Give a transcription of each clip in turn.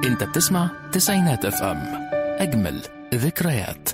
انت بتسمع تسعينات اف ام اجمل ذكريات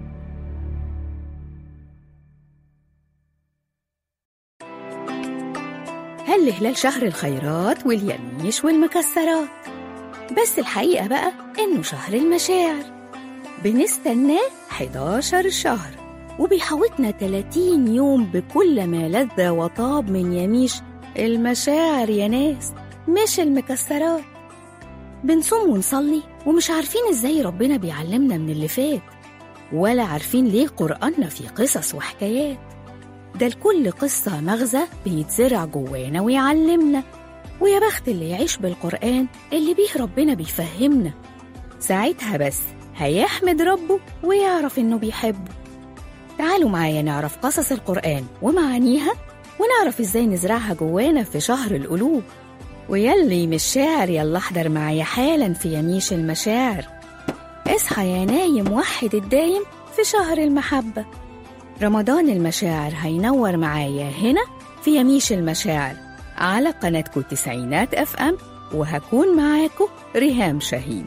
هل هلال شهر الخيرات واليميش والمكسرات بس الحقيقة بقى إنه شهر المشاعر بنستناه 11 شهر وبيحوطنا 30 يوم بكل ما لذ وطاب من يميش المشاعر يا ناس مش المكسرات بنصوم ونصلي ومش عارفين ازاي ربنا بيعلمنا من اللي فات ولا عارفين ليه قرآننا فيه قصص وحكايات ده لكل قصة مغزى بيتزرع جوانا ويعلمنا ويا بخت اللي يعيش بالقرآن اللي بيه ربنا بيفهمنا ساعتها بس هيحمد ربه ويعرف إنه بيحبه تعالوا معايا نعرف قصص القرآن ومعانيها ونعرف إزاي نزرعها جوانا في شهر القلوب ويلي مش شاعر يلا احضر معايا حالا في يميش المشاعر اصحى يا نايم وحد الدايم في شهر المحبة رمضان المشاعر هينور معايا هنا في يميش المشاعر على قناتكم تسعينات اف ام وهكون معاكم ريهام شاهين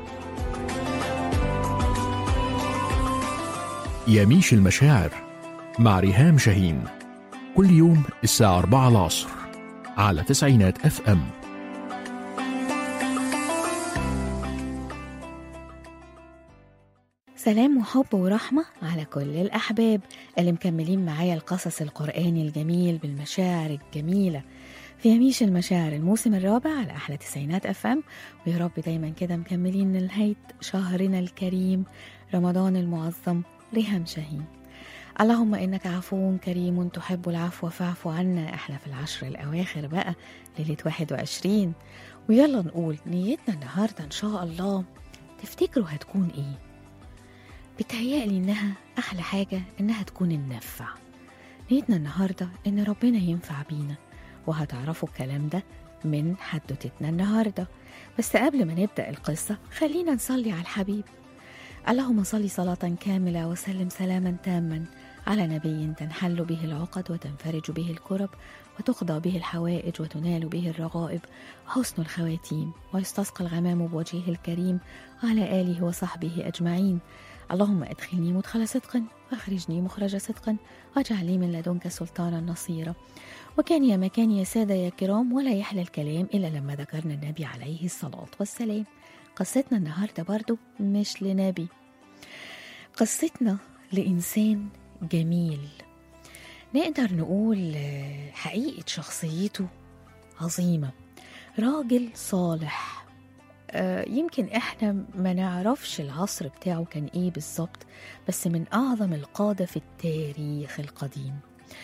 يميش المشاعر مع ريهام شاهين كل يوم الساعة 4 العصر على تسعينات اف ام سلام وحب ورحمة على كل الأحباب اللي مكملين معايا القصص القرآني الجميل بالمشاعر الجميلة في يميش المشاعر الموسم الرابع على أحلى تسعينات أف أم ويا رب دايما كده مكملين لنهاية شهرنا الكريم رمضان المعظم ريهام شاهين اللهم إنك عفو كريم تحب العفو فاعف عنا إحنا في العشر الأواخر بقى ليلة 21 ويلا نقول نيتنا النهاردة إن شاء الله تفتكروا هتكون إيه بتهيألي إنها أحلى حاجة إنها تكون النفع نيتنا النهاردة إن ربنا ينفع بينا وهتعرفوا الكلام ده من حدوتتنا النهاردة بس قبل ما نبدأ القصة خلينا نصلي على الحبيب اللهم صل صلاة كاملة وسلم سلاما تاما على نبي تنحل به العقد وتنفرج به الكرب وتقضى به الحوائج وتنال به الرغائب وحسن الخواتيم ويستسقى الغمام بوجهه الكريم وعلى آله وصحبه أجمعين اللهم ادخلني مدخل صدق واخرجني مخرج صدق واجعل لي من لدنك سلطانا نصيرا وكان يا مكان يا سادة يا كرام ولا يحلى الكلام إلا لما ذكرنا النبي عليه الصلاة والسلام قصتنا النهاردة برضو مش لنبي قصتنا لإنسان جميل نقدر نقول آه، حقيقة شخصيته عظيمة راجل صالح آه، يمكن احنا ما نعرفش العصر بتاعه كان ايه بالظبط بس من اعظم القاده في التاريخ القديم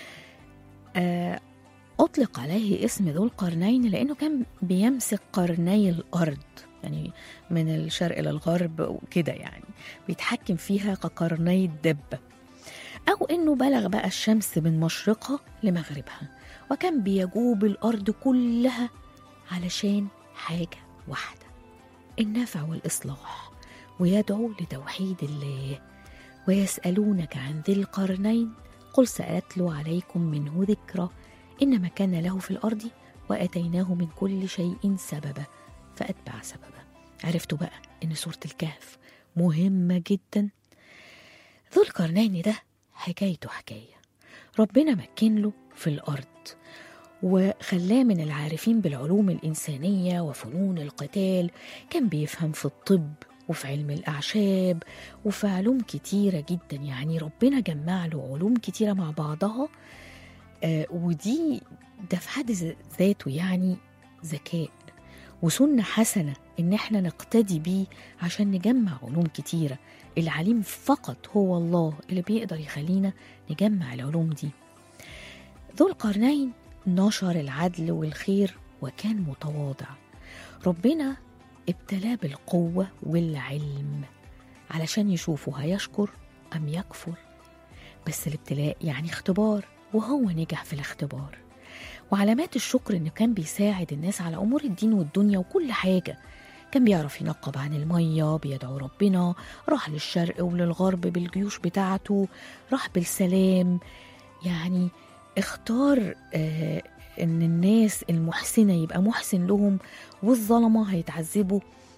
آه، اطلق عليه اسم ذو القرنين لانه كان بيمسك قرني الارض يعني من الشرق الى الغرب وكده يعني بيتحكم فيها كقرني الدبه او انه بلغ بقى الشمس من مشرقها لمغربها وكان بيجوب الارض كلها علشان حاجه واحده النفع والإصلاح ويدعو لتوحيد الله ويسألونك عن ذي القرنين قل سأتلو عليكم منه ذكرى إنما كان له في الأرض وأتيناه من كل شيء سببا فأتبع سببا عرفتوا بقى إن سورة الكهف مهمة جدا ذو القرنين ده حكايته حكاية ربنا مكن له في الأرض وخلاه من العارفين بالعلوم الإنسانية وفنون القتال كان بيفهم في الطب وفي علم الأعشاب وفي علوم كتيرة جدا يعني ربنا جمع له علوم كتيرة مع بعضها آه ودي ده في حد ذ- ذاته يعني ذكاء وسنة حسنة إن إحنا نقتدي بيه عشان نجمع علوم كتيرة العليم فقط هو الله اللي بيقدر يخلينا نجمع العلوم دي ذو القرنين نشر العدل والخير وكان متواضع ربنا ابتلاه بالقوة والعلم علشان يشوفه هيشكر أم يكفر بس الابتلاء يعني اختبار وهو نجح في الاختبار وعلامات الشكر انه كان بيساعد الناس على امور الدين والدنيا وكل حاجه كان بيعرف ينقب عن الميه بيدعو ربنا راح للشرق وللغرب بالجيوش بتاعته راح بالسلام يعني اختار آه ان الناس المحسنه يبقى محسن لهم والظلمه هيتعذبوا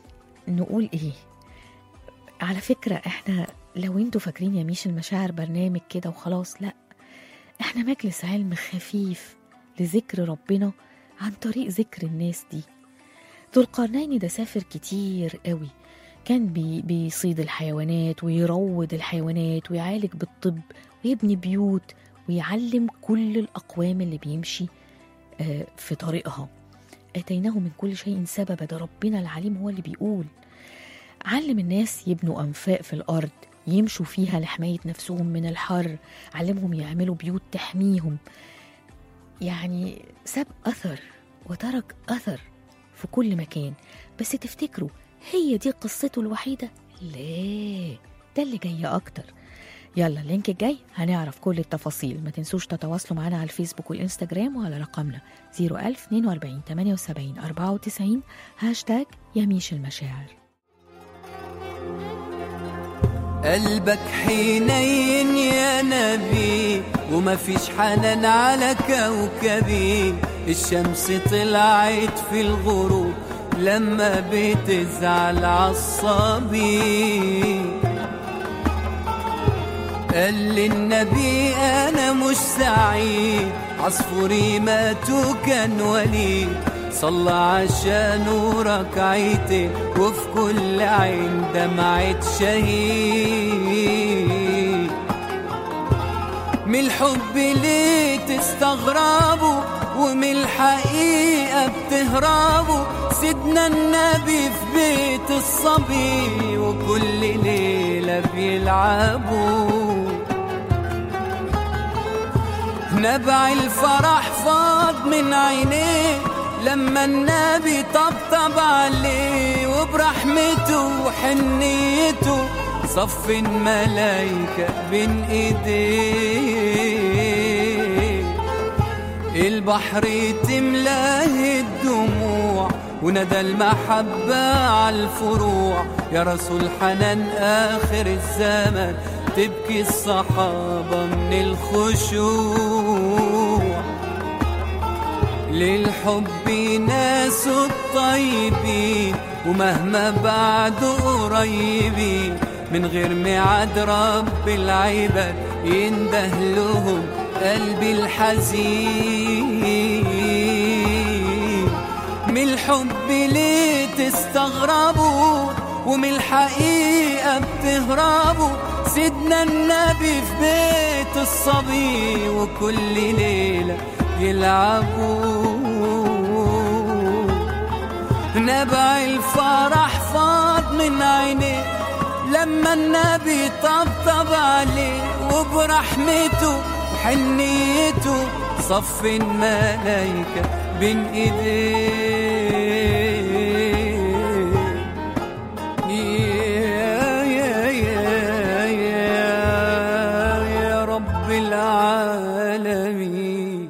نقول ايه على فكرة احنا لو انتوا فاكرين يا ميش المشاعر برنامج كده وخلاص لا احنا مجلس علم خفيف لذكر ربنا عن طريق ذكر الناس دي ذو القرنين ده سافر كتير قوي كان بي بيصيد الحيوانات ويروض الحيوانات ويعالج بالطب ويبني بيوت ويعلم كل الأقوام اللي بيمشي آه، في طريقها آتيناه من كل شيء سببا ده ربنا العليم هو اللي بيقول علم الناس يبنوا أنفاق في الأرض يمشوا فيها لحماية نفسهم من الحر علمهم يعملوا بيوت تحميهم يعني ساب أثر وترك أثر في كل مكان بس تفتكروا هي دي قصته الوحيدة؟ لا ده اللي جاي أكتر يلا اللينك الجاي هنعرف كل التفاصيل ما تنسوش تتواصلوا معنا على الفيسبوك والإنستجرام وعلى رقمنا 01042 78 94 هاشتاج يميش المشاعر قلبك حنين يا نبي وما فيش حنان على كوكبي الشمس طلعت في الغروب لما بتزعل عصبي قال للنبي انا مش سعيد عصفوري مات وكان وليد صلى عشانه ركعتين وفي كل عين دمعة شهيد من الحب ليه تستغربوا ومن الحقيقة بتهربوا سيدنا النبي في بيت الصبي وكل ليلة بيلعبوا نبع الفرح فاض من عينيه لما النبي طبطب عليه وبرحمته وحنيته صف الملايكة بين ايديه البحر تملاه الدموع وندى المحبة على الفروع يا رسول حنان آخر الزمن تبكي الصحابة من الخشوع للحب ناس الطيبين ومهما بعدوا قريبين من غير ميعاد رب العباد ينده لهم قلبي الحزين من الحب ليه تستغربوا ومن الحقيقة بتهربوا سيدنا النبي في بيت الصبي وكل ليلة يلعبوا نبع الفرح فاض من عينيه لما النبي طبطب عليه وبرحمته وحنيته صف الملايكة بين ايديه يا يا يا يا يا رب العالمين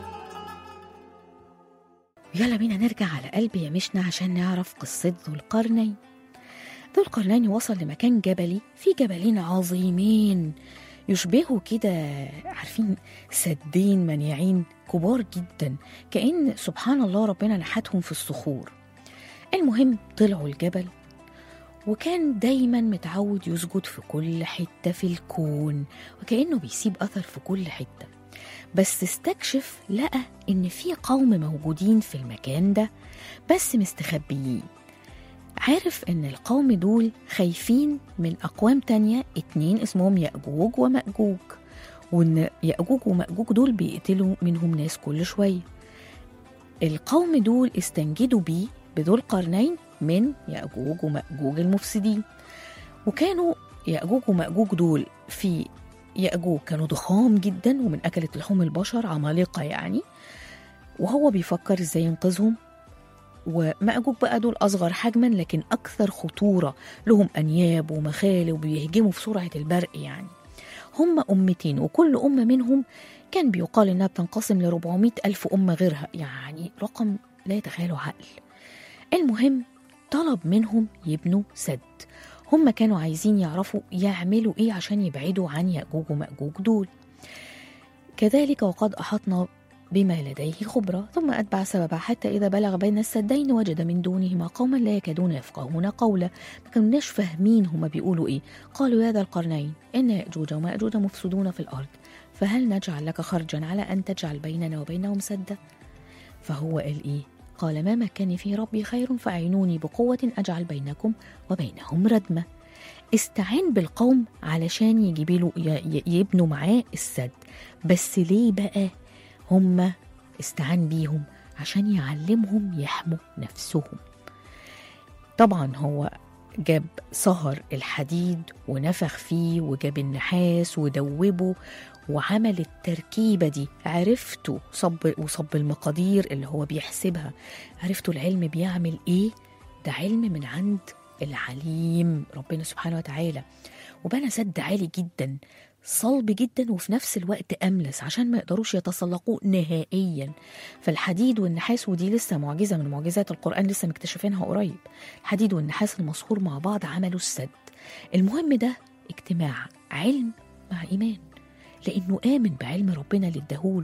يلا بينا نرجع على قلب يمشنا عشان نعرف قصة ذو القرنين ذو القرنين وصل لمكان جبلي فيه جبلين عظيمين يشبهوا كده عارفين سدين منيعين كبار جدا كأن سبحان الله ربنا نحتهم في الصخور المهم طلعوا الجبل وكان دايما متعود يسجد في كل حتة في الكون وكأنه بيسيب أثر في كل حتة بس استكشف لقى إن في قوم موجودين في المكان ده بس مستخبيين عارف إن القوم دول خايفين من أقوام تانية اتنين اسمهم يأجوج ومأجوج وإن يأجوج ومأجوج دول بيقتلوا منهم ناس كل شوية القوم دول استنجدوا بيه بذو القرنين من يأجوج ومأجوج المفسدين وكانوا يأجوج ومأجوج دول في يأجوج كانوا ضخام جدا ومن أكلة لحوم البشر عمالقة يعني وهو بيفكر ازاي ينقذهم ومأجوج بقى دول أصغر حجما لكن أكثر خطورة لهم أنياب ومخالب وبيهجموا في سرعة البرق يعني هم أمتين وكل أمة منهم كان بيقال إنها بتنقسم ل 400 ألف أمة غيرها يعني رقم لا يتخيله عقل المهم طلب منهم يبنوا سد هم كانوا عايزين يعرفوا يعملوا ايه عشان يبعدوا عن يأجوج ومأجوج دول كذلك وقد أحطنا بما لديه خبرة ثم أتبع سببا حتى إذا بلغ بين السدين وجد من دونهما قوما لا يكادون يفقهون قولا ما كناش فاهمين هما بيقولوا إيه قالوا يا ذا القرنين إن يأجوج ومأجوج مفسدون في الأرض فهل نجعل لك خرجا على أن تجعل بيننا وبينهم سدا فهو قال إيه قال ما مكني فيه ربي خير فأعينوني بقوة أجعل بينكم وبينهم ردمة استعان بالقوم علشان يجيب له ي- ي- يبنوا معاه السد بس ليه بقى هم استعان بيهم عشان يعلمهم يحموا نفسهم طبعا هو جاب صهر الحديد ونفخ فيه وجاب النحاس ودوبه وعمل التركيبة دي عرفتوا صب وصب المقادير اللي هو بيحسبها عرفتوا العلم بيعمل ايه ده علم من عند العليم ربنا سبحانه وتعالى وبنى سد عالي جدا صلب جدا وفي نفس الوقت أملس عشان ما يقدروش يتسلقوه نهائيا فالحديد والنحاس ودي لسه معجزة من معجزات القرآن لسه مكتشفينها قريب الحديد والنحاس المصهور مع بعض عملوا السد المهم ده اجتماع علم مع إيمان لأنه آمن بعلم ربنا اللي اداهوله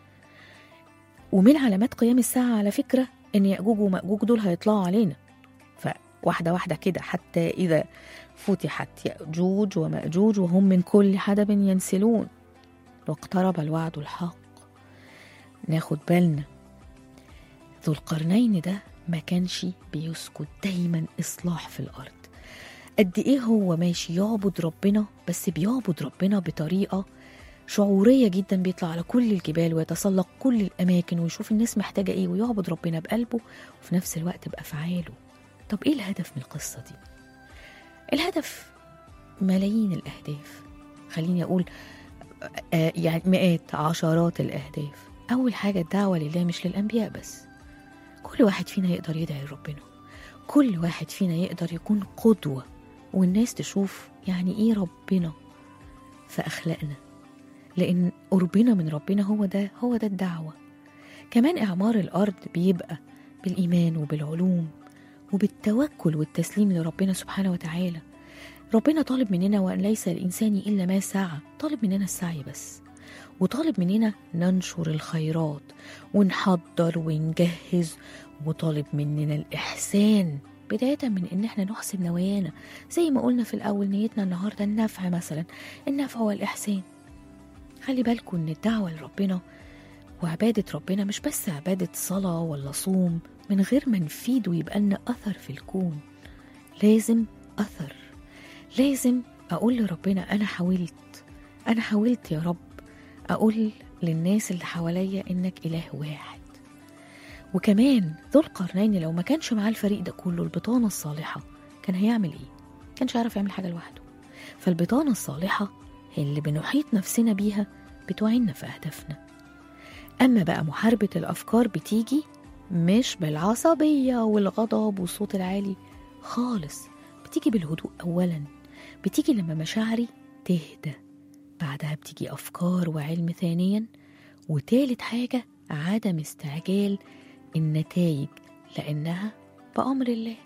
ومن علامات قيام الساعة على فكرة إن يأجوج ومأجوج دول هيطلعوا علينا فواحدة واحدة كده حتى إذا فتحت يأجوج ومأجوج وهم من كل حدب ينسلون واقترب الوعد الحق ناخد بالنا ذو القرنين ده ما كانش بيسكت دايما إصلاح في الأرض قد إيه هو ماشي يعبد ربنا بس بيعبد ربنا بطريقة شعورية جدا بيطلع على كل الجبال ويتسلق كل الأماكن ويشوف الناس محتاجة إيه ويعبد ربنا بقلبه وفي نفس الوقت بأفعاله طب إيه الهدف من القصة دي؟ الهدف ملايين الأهداف خليني أقول آه يعني مئات عشرات الأهداف أول حاجة الدعوة لله مش للأنبياء بس كل واحد فينا يقدر يدعي ربنا كل واحد فينا يقدر يكون قدوة والناس تشوف يعني إيه ربنا في أخلاقنا لأن قربنا من ربنا هو ده هو ده الدعوة كمان إعمار الأرض بيبقى بالإيمان وبالعلوم وبالتوكل والتسليم لربنا سبحانه وتعالى ربنا طالب مننا وأن ليس الإنسان إلا ما سعى طالب مننا السعي بس وطالب مننا ننشر الخيرات ونحضر ونجهز وطالب مننا الإحسان بداية من إن إحنا نحسن نوايانا زي ما قلنا في الأول نيتنا النهاردة النفع مثلا النفع والإحسان خلي بالكم إن الدعوة لربنا وعبادة ربنا مش بس عبادة صلاة ولا صوم من غير ما نفيد ويبقى لنا أثر في الكون لازم أثر لازم أقول لربنا أنا حاولت أنا حاولت يا رب أقول للناس اللي حواليا إنك إله واحد وكمان ذو القرنين لو ما كانش معاه الفريق ده كله البطانة الصالحة كان هيعمل إيه؟ كانش يعرف يعمل حاجة لوحده فالبطانة الصالحة هي اللي بنحيط نفسنا بيها بتوعينا في أهدافنا أما بقى محاربة الأفكار بتيجي مش بالعصبية والغضب والصوت العالي خالص بتيجي بالهدوء أولا بتيجي لما مشاعري تهدى بعدها بتيجي أفكار وعلم ثانيا وتالت حاجة عدم استعجال النتائج لأنها بأمر الله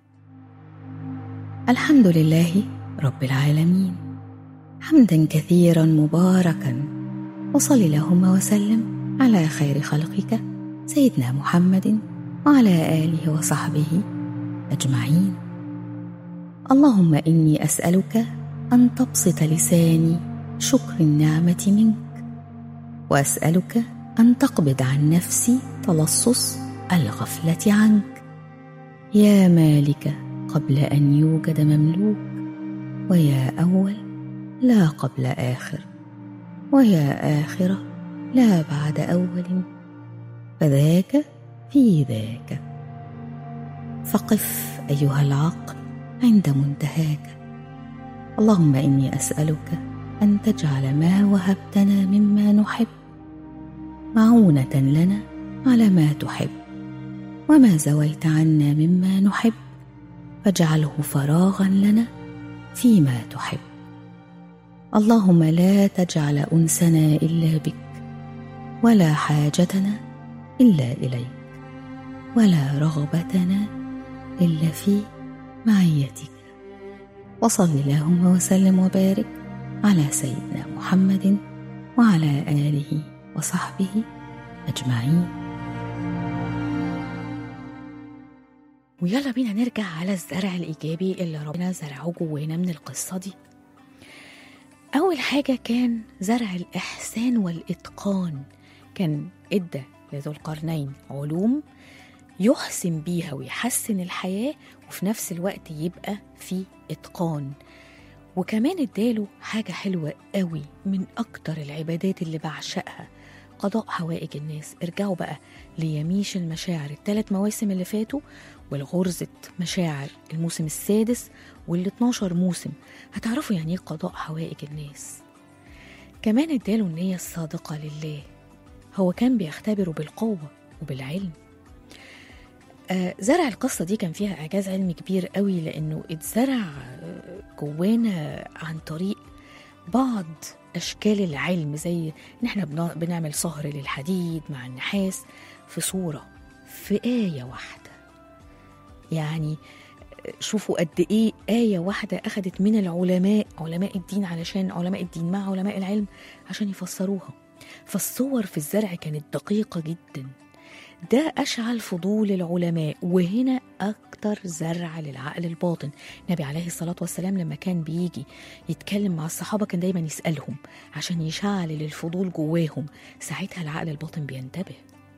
الحمد لله رب العالمين حمدا كثيرا مباركا وصل اللهم وسلم على خير خلقك سيدنا محمد وعلى آله وصحبه أجمعين اللهم إني أسألك أن تبسط لساني شكر النعمة منك وأسألك أن تقبض عن نفسي تلصص الغفلة عنك يا مالك قبل أن يوجد مملوك ويا أول لا قبل آخر ويا آخرة لا بعد أول فذاك في ذاك فقف أيها العقل عند منتهاك اللهم إني أسألك أن تجعل ما وهبتنا مما نحب معونة لنا على ما تحب وما زويت عنا مما نحب فاجعله فراغا لنا فيما تحب اللهم لا تجعل انسنا الا بك ولا حاجتنا الا اليك ولا رغبتنا الا في معيتك وصل اللهم وسلم وبارك على سيدنا محمد وعلى اله وصحبه أجمعين ويلا بينا نرجع على الزرع الإيجابي اللي ربنا زرعه جوانا من القصة دي أول حاجة كان زرع الإحسان والإتقان كان إدى لذو القرنين علوم يحسن بيها ويحسن الحياة وفي نفس الوقت يبقى في إتقان وكمان اداله حاجة حلوة قوي من أكتر العبادات اللي بعشقها قضاء حوائج الناس ارجعوا بقى ليميش المشاعر الثلاث مواسم اللي فاتوا والغرزة مشاعر الموسم السادس وال 12 موسم هتعرفوا يعني ايه قضاء حوائج الناس كمان اداله النية الصادقة لله هو كان بيختبره بالقوة وبالعلم آه، زرع القصة دي كان فيها إعجاز علمي كبير قوي لأنه اتزرع آه، جوانا عن طريق بعض أشكال العلم زي إن إحنا بنا- بنعمل صهر للحديد مع النحاس في صورة في آية واحدة يعني آه، شوفوا قد إيه آية واحدة أخدت من العلماء علماء الدين علشان علماء الدين مع علماء العلم عشان يفسروها فالصور في الزرع كانت دقيقة جداً ده أشعل فضول العلماء وهنا أكتر زرع للعقل الباطن النبي عليه الصلاة والسلام لما كان بيجي يتكلم مع الصحابة كان دايما يسألهم عشان يشعل الفضول جواهم ساعتها العقل الباطن بينتبه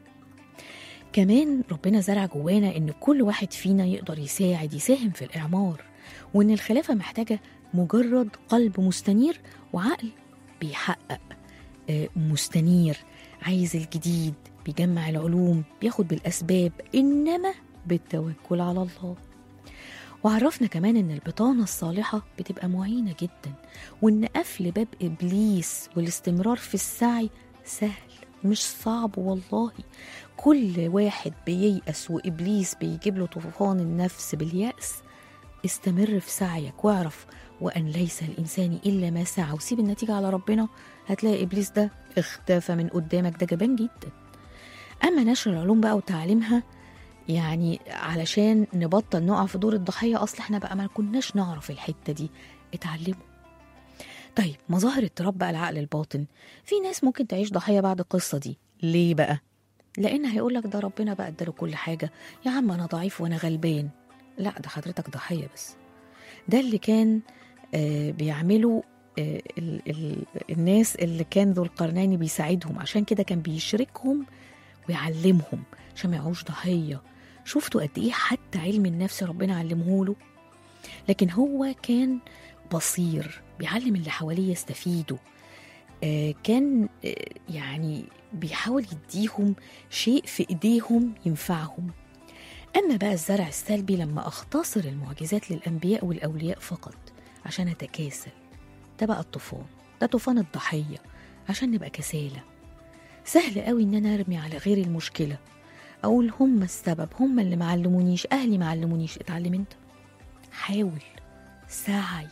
كمان ربنا زرع جوانا ان كل واحد فينا يقدر يساعد يساهم في الاعمار وان الخلافه محتاجه مجرد قلب مستنير وعقل بيحقق آه، مستنير عايز الجديد بيجمع العلوم بياخد بالاسباب انما بالتوكل على الله وعرفنا كمان ان البطانه الصالحه بتبقى معينه جدا وان قفل باب ابليس والاستمرار في السعي سهل مش صعب والله كل واحد بييأس وإبليس بيجيب له طوفان النفس باليأس استمر في سعيك واعرف وأن ليس الإنسان إلا ما سعى وسيب النتيجة على ربنا هتلاقي إبليس ده اختفى من قدامك ده جبان جدا أما نشر العلوم بقى وتعليمها يعني علشان نبطل نقع في دور الضحية أصل احنا بقى ما كناش نعرف الحتة دي اتعلموا طيب مظاهر اضطراب بقى العقل الباطن في ناس ممكن تعيش ضحية بعد القصة دي ليه بقى؟ لأن هيقولك ده ربنا بقى اداله كل حاجة يا عم أنا ضعيف وأنا غلبان لا ده حضرتك ضحية بس ده اللي كان آه بيعملوا آه ال ال الناس اللي كان ذو القرنين بيساعدهم عشان كده كان بيشركهم ويعلمهم عشان ما يعوش ضحية شفتوا قد إيه حتى علم النفس ربنا علمه له لكن هو كان بصير بيعلم اللي حواليه يستفيدوا آه كان آه يعني بيحاول يديهم شيء في ايديهم ينفعهم اما بقى الزرع السلبي لما اختصر المعجزات للانبياء والاولياء فقط عشان اتكاسل ده بقى الطوفان ده طوفان الضحيه عشان نبقى كسالى سهل قوي ان انا ارمي على غيري المشكله اقول هم السبب هم اللي معلمونيش اهلي معلمونيش اتعلم انت حاول سعي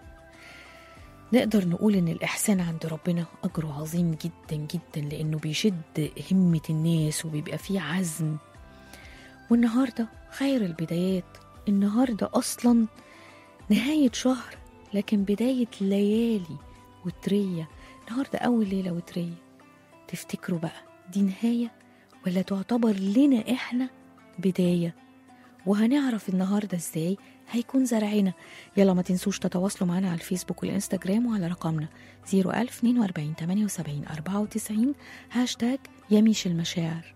نقدر نقول ان الاحسان عند ربنا اجره عظيم جدا جدا لانه بيشد همه الناس وبيبقى فيه عزم والنهارده خير البدايات النهارده اصلا نهايه شهر لكن بدايه ليالي وتريه النهارده اول ليله وتريه تفتكروا بقى دي نهايه ولا تعتبر لنا احنا بدايه وهنعرف النهارده ازاي هيكون زرعنا يلا ما تنسوش تتواصلوا معنا على الفيسبوك والانستجرام وعلى رقمنا 01042 78 94 هاشتاج يميش المشاعر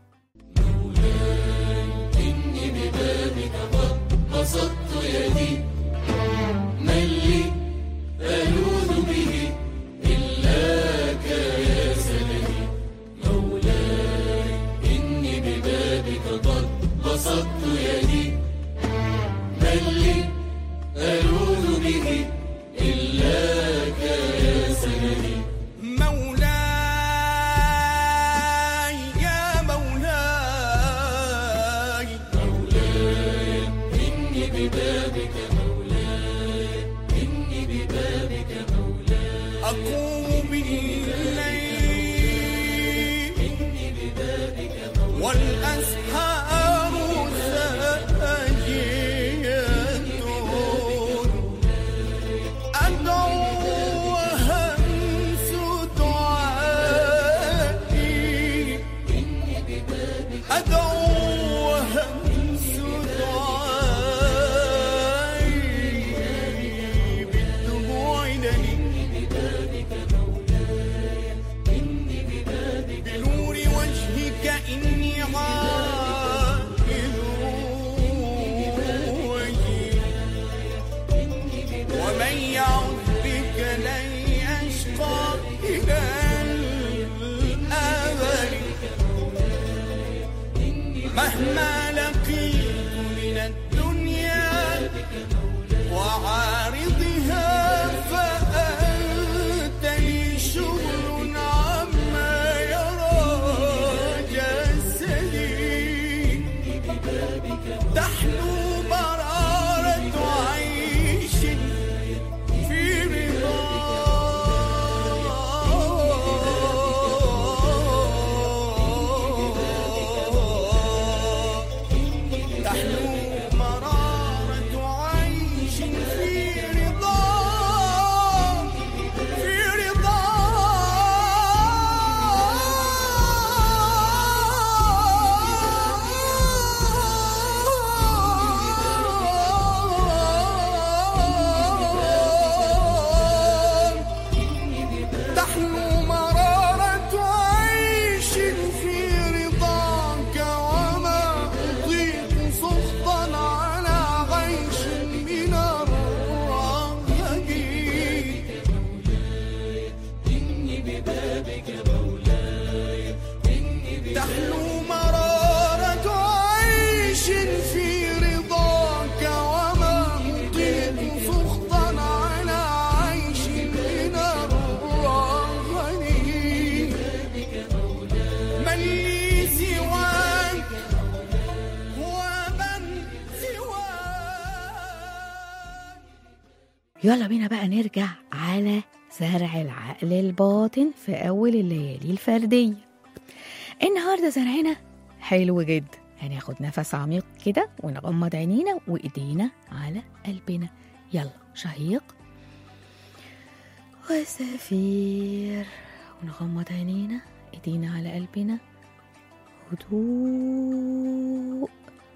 مولاي يا مولاي أقوم بالليل والأسحار ساجية أدعو تحلو مرارة عيش في رضا تحلو مرارة عيش في رضا في رضا تحلو مرارة عيش في رضاك وما أطيق سخطا على عيش من الرهج تحلو مرارة عيش في رضاك وما أطيق سخطا على عيش من الرهن من لي سواك ومن سواك يلا بينا بقى نرجع على زرع العقل الباطن في أول الليالي الفردية النهاردة زرعنا حلو جدا هناخد نفس عميق كده ونغمض عينينا وإيدينا على قلبنا يلا شهيق وزفير ونغمض عينينا إيدينا على قلبنا هدوء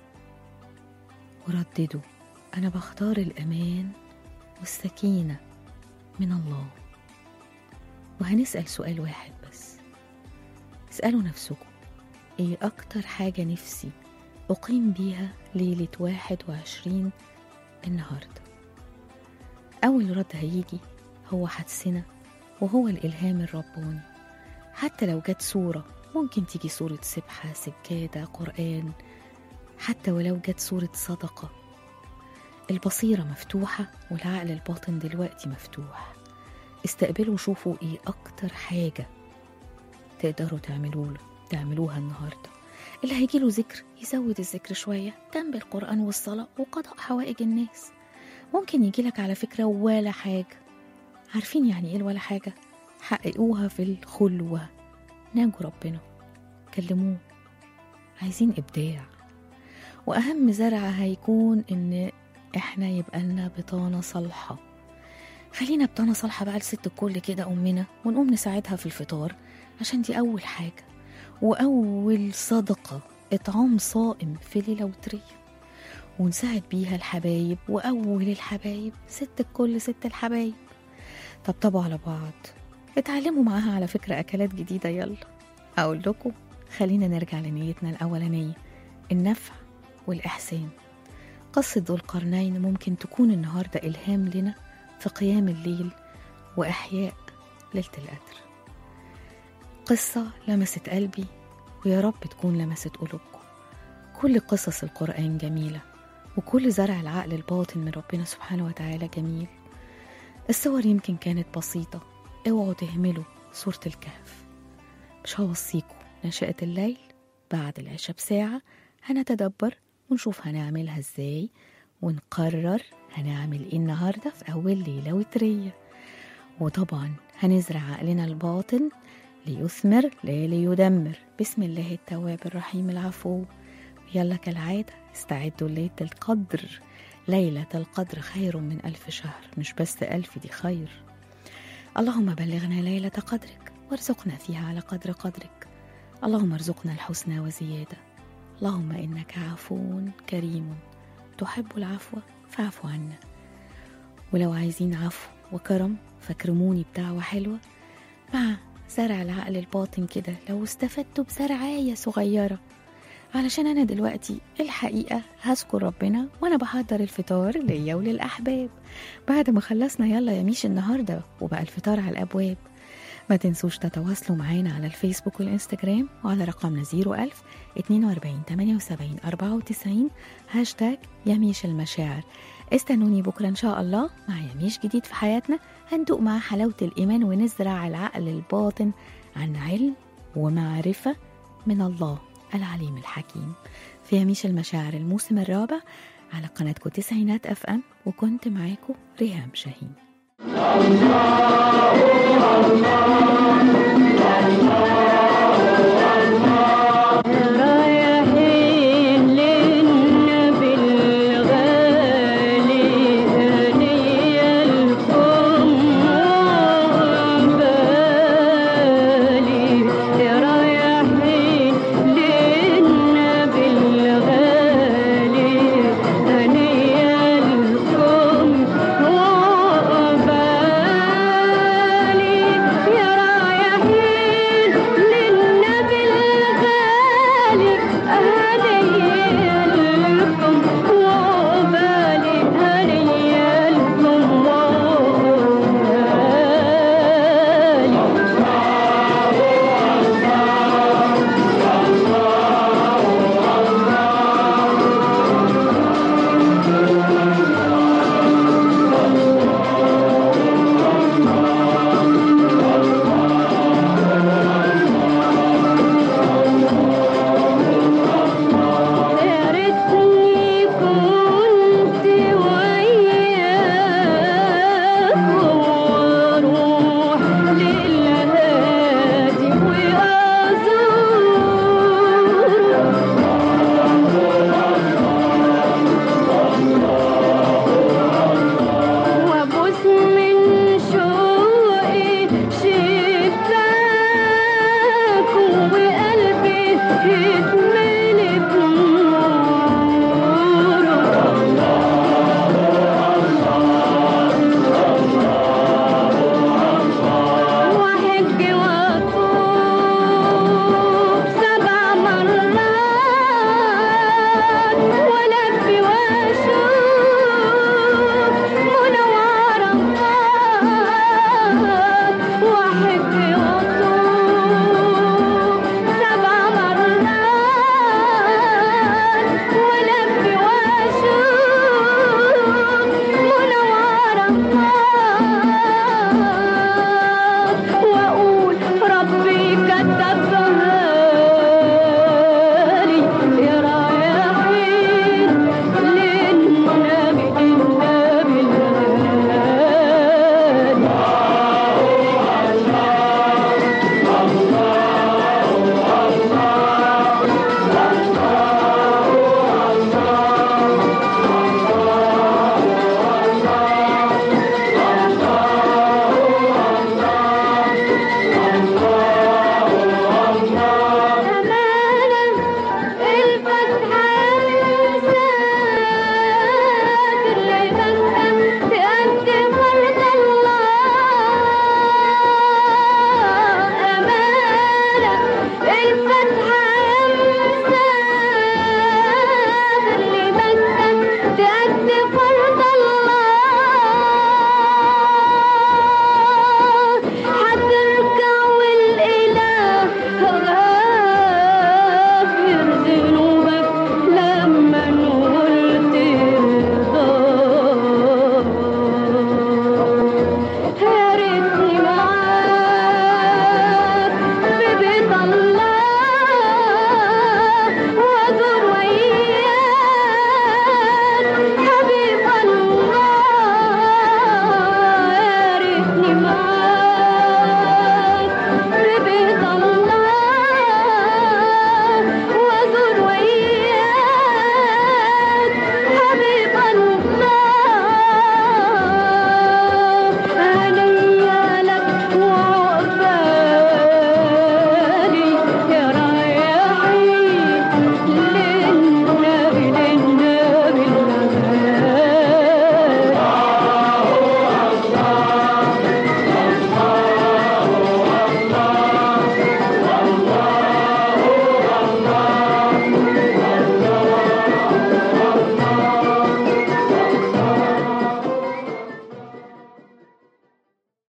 ورددوا أنا بختار الأمان والسكينة من الله وهنسأل سؤال واحد بس اسألوا نفسكم ايه أكتر حاجة نفسي أقيم بيها ليلة واحد وعشرين النهاردة أول رد هيجي هو حدسنا وهو الإلهام الرباني حتى لو جت صورة ممكن تيجي صورة سبحة سجادة قرآن حتى ولو جت صورة صدقة البصيرة مفتوحة والعقل الباطن دلوقتي مفتوح استقبلوا شوفوا ايه أكتر حاجة تقدروا تعملوا له تعملوها النهاردة اللي هيجيله ذكر يزود الذكر شوية جنب القرآن والصلاة وقضاء حوائج الناس ممكن يجيلك على فكرة ولا حاجة عارفين يعني ايه ولا حاجة حققوها في الخلوة ناجوا ربنا كلموه عايزين إبداع وأهم زرع هيكون إن إحنا يبقى لنا بطانة صالحة خلينا بطانة صالحة بقى لست الكل كده أمنا ونقوم نساعدها في الفطار عشان دي أول حاجة وأول صدقة إطعام صائم في ليلة وترية ونساعد بيها الحبايب وأول الحبايب ست الكل ست الحبايب طبطبوا على بعض اتعلموا معاها على فكرة أكلات جديدة يلا أقول لكم خلينا نرجع لنيتنا الأولانية النفع والإحسان قصة ذو القرنين ممكن تكون النهاردة إلهام لنا في قيام الليل وإحياء ليلة القدر قصة لمست قلبي ويا رب تكون لمست قلوبكم كل قصص القرآن جميلة وكل زرع العقل الباطن من ربنا سبحانه وتعالى جميل الصور يمكن كانت بسيطة اوعوا تهملوا سورة الكهف مش هوصيكم نشأة الليل بعد العشاء بساعة هنتدبر ونشوف هنعملها ازاي ونقرر هنعمل ايه النهاردة في أول ليلة وترية وطبعا هنزرع عقلنا الباطن ليثمر لا ليدمر بسم الله التواب الرحيم العفو يلا كالعادة استعدوا ليلة القدر ليلة القدر خير من ألف شهر مش بس ألف دي خير اللهم بلغنا ليلة قدرك وارزقنا فيها على قدر قدرك اللهم ارزقنا الحسنى وزيادة اللهم إنك عفو كريم تحب العفو فاعف عنا ولو عايزين عفو وكرم فاكرموني بدعوة حلوة مع زرع العقل الباطن كده لو استفدتوا بزرعاية صغيرة علشان أنا دلوقتي الحقيقة هذكر ربنا وأنا بحضر الفطار ليا وللأحباب بعد ما خلصنا يلا يا ميش النهاردة وبقى الفطار على الأبواب ما تنسوش تتواصلوا معانا على الفيسبوك والإنستجرام وعلى رقمنا 01000 42 78 94 هاشتاج يميش المشاعر استنوني بكرة إن شاء الله مع يميش جديد في حياتنا هندوق مع حلاوة الإيمان ونزرع العقل الباطن عن علم ومعرفة من الله العليم الحكيم في هاميش المشاعر الموسم الرابع على قناتكم تسعينات اف ام وكنت معاكم ريهام شاهين الله